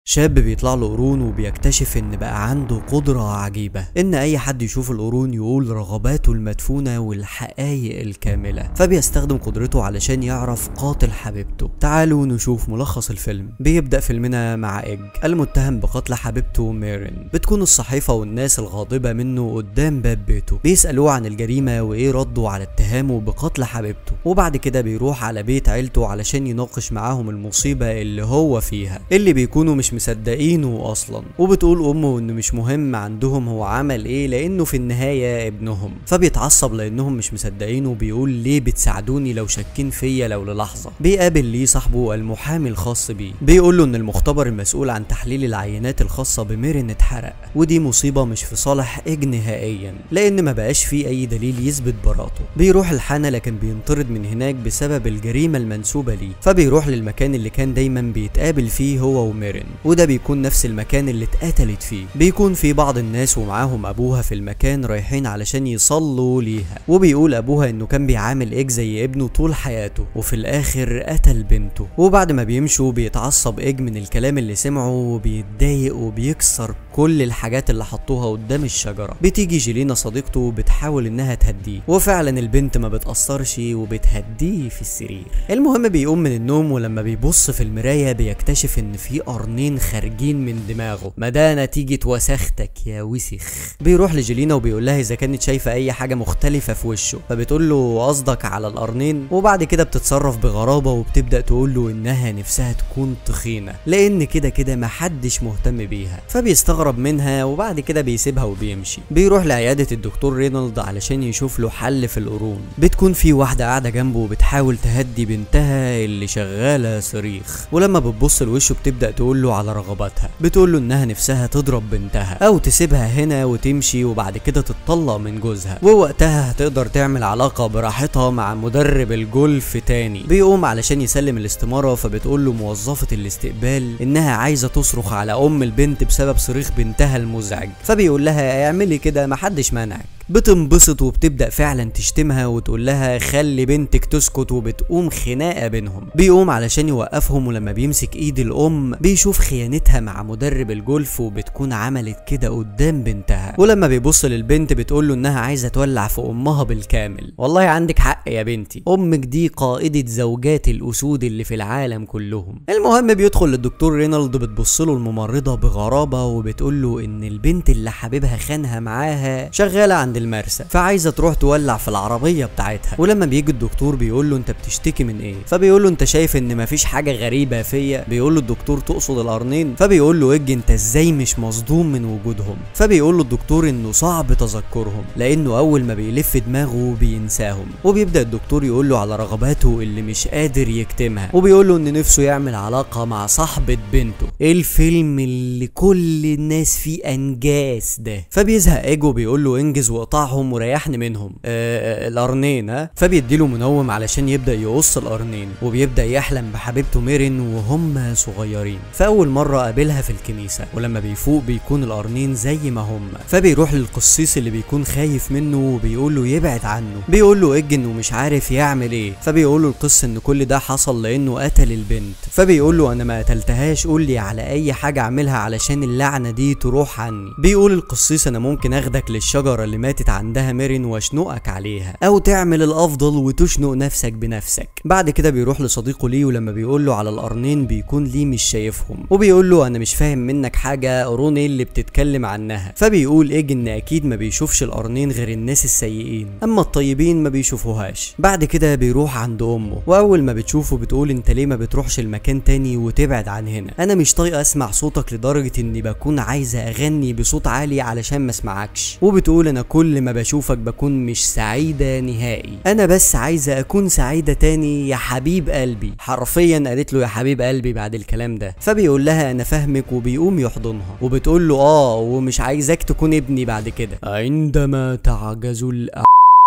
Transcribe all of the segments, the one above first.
شاب بيطلع له قرون وبيكتشف ان بقى عنده قدرة عجيبة ان اي حد يشوف القرون يقول رغباته المدفونة والحقائق الكاملة فبيستخدم قدرته علشان يعرف قاتل حبيبته تعالوا نشوف ملخص الفيلم بيبدأ فيلمنا مع إج المتهم بقتل حبيبته ميرين بتكون الصحيفة والناس الغاضبة منه قدام باب بيته بيسألوه عن الجريمة وايه رده على اتهامه بقتل حبيبته وبعد كده بيروح على بيت عيلته علشان يناقش معاهم المصيبة اللي هو فيها اللي بيكونوا مش مصدقينه اصلا وبتقول امه ان مش مهم عندهم هو عمل ايه لانه في النهايه ابنهم فبيتعصب لانهم مش مصدقينه وبيقول ليه بتساعدوني لو شاكين فيا لو للحظه بيقابل ليه صاحبه المحامي الخاص بيه بيقول له ان المختبر المسؤول عن تحليل العينات الخاصه بميرين اتحرق ودي مصيبه مش في صالح اج نهائيا لان ما بقاش فيه اي دليل يثبت براءته بيروح الحانه لكن بينطرد من هناك بسبب الجريمه المنسوبه ليه فبيروح للمكان اللي كان دايما بيتقابل فيه هو وميرين وده بيكون نفس المكان اللي اتقتلت فيه بيكون في بعض الناس ومعاهم ابوها في المكان رايحين علشان يصلوا ليها وبيقول ابوها انه كان بيعامل ايج زي ابنه طول حياته وفي الاخر قتل بنته وبعد ما بيمشوا بيتعصب ايج من الكلام اللي سمعه وبيتضايق وبيكسر كل الحاجات اللي حطوها قدام الشجره بتيجي جيلينا صديقته بتحاول انها تهديه وفعلا البنت ما بتاثرش وبتهديه في السرير المهم بيقوم من النوم ولما بيبص في المرايه بيكتشف ان في قرنين خارجين من دماغه ما ده نتيجه وسختك يا وسخ بيروح لجيلينا وبيقول لها اذا كانت شايفه اي حاجه مختلفه في وشه فبتقول له قصدك على القرنين وبعد كده بتتصرف بغرابه وبتبدا تقول له انها نفسها تكون تخينه لان كده كده محدش مهتم بيها فبيستغرب منها وبعد كده بيسيبها وبيمشي بيروح لعياده الدكتور رينولد علشان يشوف له حل في القرون بتكون في واحده قاعده جنبه وبتحاول تهدي بنتها اللي شغاله صريخ ولما بتبص لوشه بتبدا تقول له على رغباتها بتقول له انها نفسها تضرب بنتها او تسيبها هنا وتمشي وبعد كده تتطلق من جوزها ووقتها هتقدر تعمل علاقه براحتها مع مدرب الجولف تاني بيقوم علشان يسلم الاستماره فبتقول له موظفه الاستقبال انها عايزه تصرخ على ام البنت بسبب صريخ بنتها المزعج فبيقول لها اعملي كده محدش منعك بتنبسط وبتبدا فعلا تشتمها وتقول لها خلي بنتك تسكت وبتقوم خناقه بينهم بيقوم علشان يوقفهم ولما بيمسك ايد الام بيشوف خيانتها مع مدرب الجولف وبتكون عملت كده قدام بنتها ولما بيبص للبنت بتقول له انها عايزه تولع في امها بالكامل والله عندك حق يا بنتي امك دي قائده زوجات الاسود اللي في العالم كلهم المهم بيدخل للدكتور رينالد بتبص له الممرضه بغرابه وبتقول له ان البنت اللي حبيبها خانها معاها شغاله عند المرسى فعايزه تروح تولع في العربيه بتاعتها ولما بيجي الدكتور بيقول له انت بتشتكي من ايه فبيقول له انت شايف ان مفيش حاجه غريبه فيا بيقول له الدكتور تقصد القرنين فبيقول له اج انت ازاي مش مصدوم من وجودهم فبيقول له الدكتور انه صعب تذكرهم لانه اول ما بيلف دماغه بينساهم وبيبدا الدكتور يقول له على رغباته اللي مش قادر يكتمها وبيقول له ان نفسه يعمل علاقه مع صاحبه بنته الفيلم اللي كل الناس فيه انجاز ده فبيزهق ايجو بيقول له انجز واقطعهم وريحني منهم آه القرنين ها فبيديله منوم علشان يبدا يقص القرنين وبيبدا يحلم بحبيبته ميرين وهم صغيرين فاول مره قابلها في الكنيسه ولما بيفوق بيكون القرنين زي ما هم فبيروح للقسيس اللي بيكون خايف منه وبيقول له يبعد عنه بيقول له اج انه مش عارف يعمل ايه فبيقول له القس ان كل ده حصل لانه قتل البنت فبيقول له انا ما قتلتهاش قول لي على اي حاجه اعملها علشان اللعنه دي تروح عني بيقول القسيس انا ممكن اخدك للشجره اللي ماتت عندها ميرين واشنقك عليها او تعمل الافضل وتشنق نفسك بنفسك بعد كده بيروح لصديقه ليه ولما بيقول له على القرنين بيكون ليه مش شايفهم وبيقول له انا مش فاهم منك حاجه قرون ايه اللي بتتكلم عنها فبيقول ايج ان اكيد ما بيشوفش القرنين غير الناس السيئين اما الطيبين ما بيشوفوهاش بعد كده بيروح عند امه واول ما بتشوفه بتقول انت ليه ما بتروحش المكان تاني وتبعد عن هنا انا مش طايقه اسمع صوتك لدرجه اني بكون عايزه اغني بصوت عالي علشان ما اسمعكش وبتقول انا كل ما بشوفك بكون مش سعيده نهائي انا بس عايزه اكون سعيده تاني يا حبيب قلبي حرفيا قالت له يا حبيب قلبي بعد الكلام ده فبيقول لها انا فاهمك وبيقوم يحضنها وبتقول له اه ومش عايزاك تكون ابني بعد كده عندما تعجز الأ...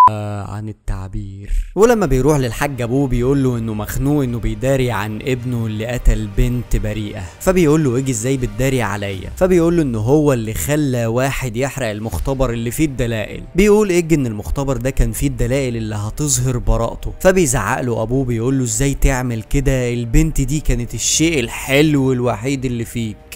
عن التعبير ولما بيروح للحاج ابوه بيقول له انه مخنوق انه بيداري عن ابنه اللي قتل بنت بريئه فبيقول له اجي ازاي بتداري عليا فبيقول له انه هو اللي خلى واحد يحرق المختبر اللي فيه الدلائل بيقول اج ان المختبر ده كان فيه الدلائل اللي هتظهر براءته فبيزعق له ابوه بيقول له ازاي تعمل كده البنت دي كانت الشيء الحلو الوحيد اللي فيك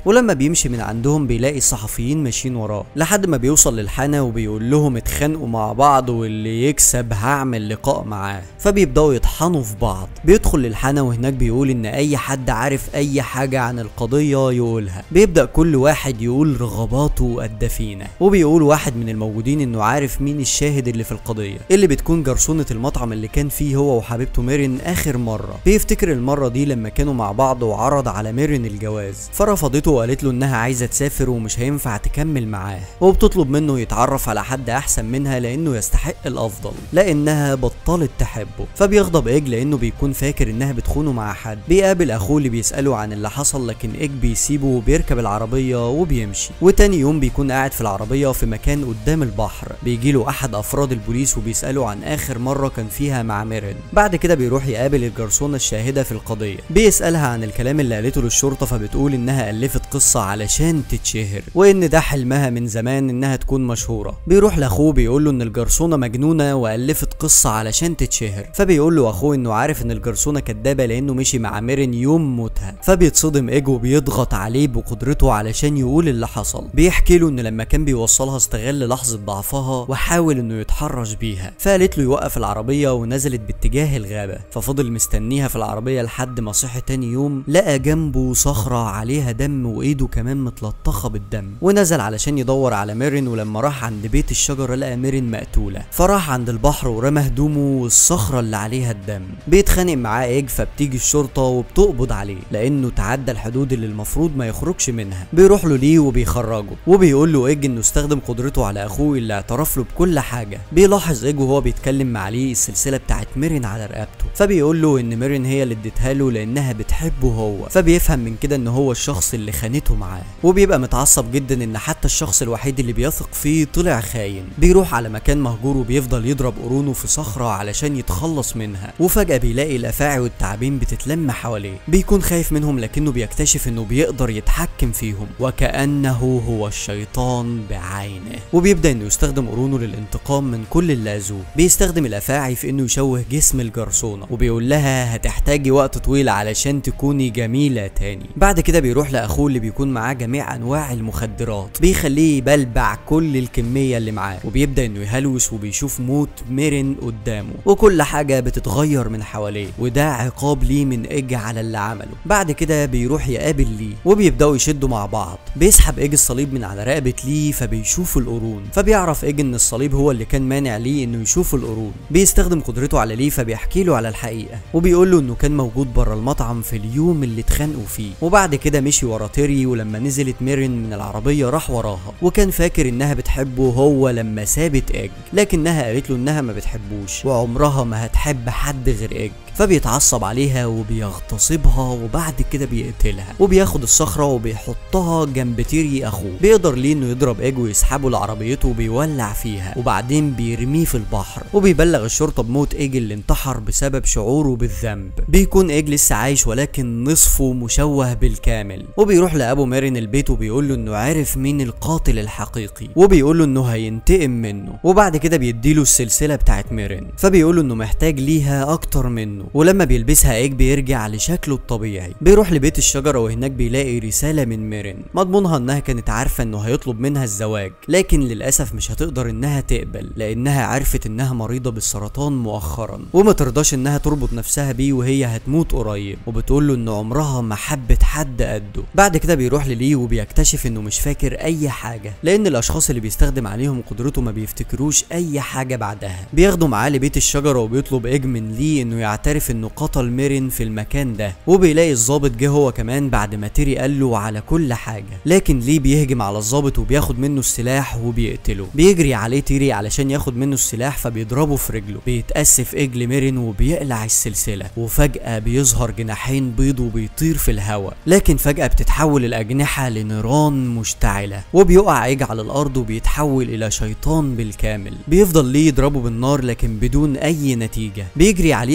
ولما بيمشي من عندهم بيلاقي الصحفيين ماشيين وراه لحد ما بيوصل للحانة وبيقول لهم اتخانقوا مع بعض واللي يكسب هعمل لقاء معاه فبيبداوا يطحنوا في بعض بيدخل للحانة وهناك بيقول ان اي حد عارف اي حاجة عن القضية يقولها بيبدا كل واحد يقول رغباته الدفينة وبيقول واحد من الموجودين انه عارف مين الشاهد اللي في القضية اللي بتكون جرسونة المطعم اللي كان فيه هو وحبيبته ميرين اخر مرة بيفتكر المرة دي لما كانوا مع بعض وعرض على ميرين الجواز فرفضته وقالت له انها عايزة تسافر ومش هينفع تكمل معاه وبتطلب منه يتعرف على حد احسن منها لانه يستحق الافضل لانها بطلت تحبه فبيغضب ايج لانه بيكون فاكر انها بتخونه مع حد بيقابل اخوه اللي بيساله عن اللي حصل لكن ايج بيسيبه وبيركب العربية وبيمشي وتاني يوم بيكون قاعد في العربية في مكان قدام البحر بيجيله احد افراد البوليس وبيساله عن اخر مرة كان فيها مع ميرين بعد كده بيروح يقابل الجرسونة الشاهدة في القضية بيسالها عن الكلام اللي قالته للشرطة فبتقول انها الفت قصة علشان تتشهر وان ده حلمها من زمان انها تكون مشهورة بيروح لاخوه بيقول له ان الجرسونة مجنونة والفت قصة علشان تتشهر فبيقول له اخوه انه عارف ان الجرسونة كدابة لانه مشي مع ميرين يوم موتها فبيتصدم ايج وبيضغط عليه بقدرته علشان يقول اللي حصل بيحكي له ان لما كان بيوصلها استغل لحظة ضعفها وحاول انه يتحرش بيها فقالت له يوقف العربية ونزلت باتجاه الغابة ففضل مستنيها في العربية لحد ما صحي تاني يوم لقى جنبه صخرة عليها دم وايده كمان متلطخة بالدم ونزل علشان يدور على ميرين ولما راح عند بيت الشجرة لقى ميرين مقتولة فراح عند البحر ورمى هدومه والصخرة اللي عليها الدم بيتخانق معاه ايج فبتيجي الشرطة وبتقبض عليه لانه تعدى الحدود اللي المفروض ما يخرجش منها بيروح له ليه وبيخرجه وبيقول له ايج انه استخدم قدرته على اخوه اللي اعترف له بكل حاجة بيلاحظ ايج وهو بيتكلم مع ليه السلسلة بتاعت ميرين على رقبته فبيقول له ان ميرين هي اللي اديتها له لانها بتحبه هو فبيفهم من كده ان هو الشخص اللي خانته معاه وبيبقى متعصب جدا ان حتى الشخص الوحيد اللي بيثق فيه طلع خاين بيروح على مكان مهجور وبيفضل يضرب قرونه في صخرة علشان يتخلص منها وفجأة بيلاقي الافاعي والتعابين بتتلم حواليه بيكون خايف منهم لكنه بيكتشف انه بيقدر يتحكم فيهم وكأنه هو الشيطان بعينه وبيبدأ انه يستخدم قرونه للانتقام من كل اللي اذوه بيستخدم الافاعي في انه يشوه جسم الجرسونة وبيقول لها هتحتاجي وقت طويل علشان تكوني جميلة تاني بعد كده بيروح لاخوه اللي بيكون معاه جميع انواع المخدرات بيخليه يبلبع كل الكمية اللي معاه وبيبدأ انه يهلوس وبيشوف موت ميرين قدامه وكل حاجة بتتغير من حواليه وده عقاب ليه من ايج على اللي عمله بعد كده بيروح يقابل ليه وبيبدأوا يشدوا مع بعض بيسحب ايج الصليب من على رقبة ليه فبيشوف القرون فبيعرف ايج ان الصليب هو اللي كان مانع ليه انه يشوف القرون بيستخدم قدرته على ليه فبيحكي له على الحقيقة وبيقول له انه كان موجود بره المطعم في اليوم اللي اتخانقوا فيه وبعد كده مشي ورا تيري ولما نزلت ميرين من العربية راح وراها وكان فاكر انها بتحبه هو لما سابت ايج لكنها قالت له انها ما بتحبوش وعمرها ما هتحب حد غير ايج فبيتعصب عليها وبيغتصبها وبعد كده بيقتلها وبياخد الصخرة وبيحطها جنب تيري اخوه بيقدر ليه انه يضرب ايج ويسحبه لعربيته وبيولع فيها وبعدين بيرميه في البحر وبيبلغ الشرطة بموت ايج اللي انتحر بسبب شعوره بالذنب بيكون ايج لسه عايش ولكن نصفه مشوه بالكامل وبيروح لابو مارين البيت وبيقول له انه عارف مين القاتل الحقيقي وبيقول له انه هينتقم منه وبعد كده بيديله السلسلة بتاعت ميرين فبيقول له انه محتاج ليها اكتر منه ولما بيلبسها ايج بيرجع لشكله الطبيعي بيروح لبيت الشجرة وهناك بيلاقي رسالة من ميرين مضمونها انها كانت عارفة انه هيطلب منها الزواج لكن للأسف مش هتقدر انها تقبل لانها عرفت انها مريضة بالسرطان مؤخرا وما ترضاش انها تربط نفسها بيه وهي هتموت قريب وبتقول له ان عمرها ما حبت حد قده بعد كده بيروح لليه وبيكتشف انه مش فاكر اي حاجة لان الاشخاص اللي بيستخدم عليهم قدرته ما بيفتكروش اي حاجة بعدها بياخده معاه لبيت الشجرة وبيطلب ايج من ليه انه يعترف انه قتل ميرين في المكان ده وبيلاقي الظابط جه هو كمان بعد ما تيري قال له على كل حاجة لكن ليه بيهجم على الظابط وبياخد منه السلاح وبيقتله بيجري عليه تيري علشان ياخد منه السلاح فبيضربه في رجله بيتأسف ايج لميرين وبيقلع السلسلة وفجأة بيظهر جناحين بيض وبيطير في الهواء لكن فجأة بتتحول الأجنحة لنيران مشتعلة وبيقع ايج على الأرض وبيتحول إلى شيطان بالكامل بيفضل ليه يضربه بالنار لكن بدون أي نتيجة بيجري عليه ايج وبيغ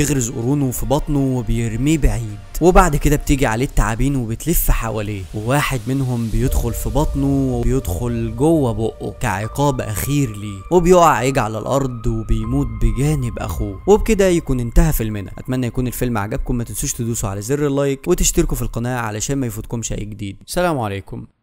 بيغرز قرونه في بطنه وبيرميه بعيد وبعد كده بتيجي عليه التعابين وبتلف حواليه وواحد منهم بيدخل في بطنه وبيدخل جوه بقه كعقاب اخير ليه وبيقع عيج على الارض وبيموت بجانب اخوه وبكده يكون انتهى فيلمنا اتمنى يكون الفيلم عجبكم ما تنسوش تدوسوا على زر اللايك وتشتركوا في القناه علشان ما يفوتكمش اي جديد سلام عليكم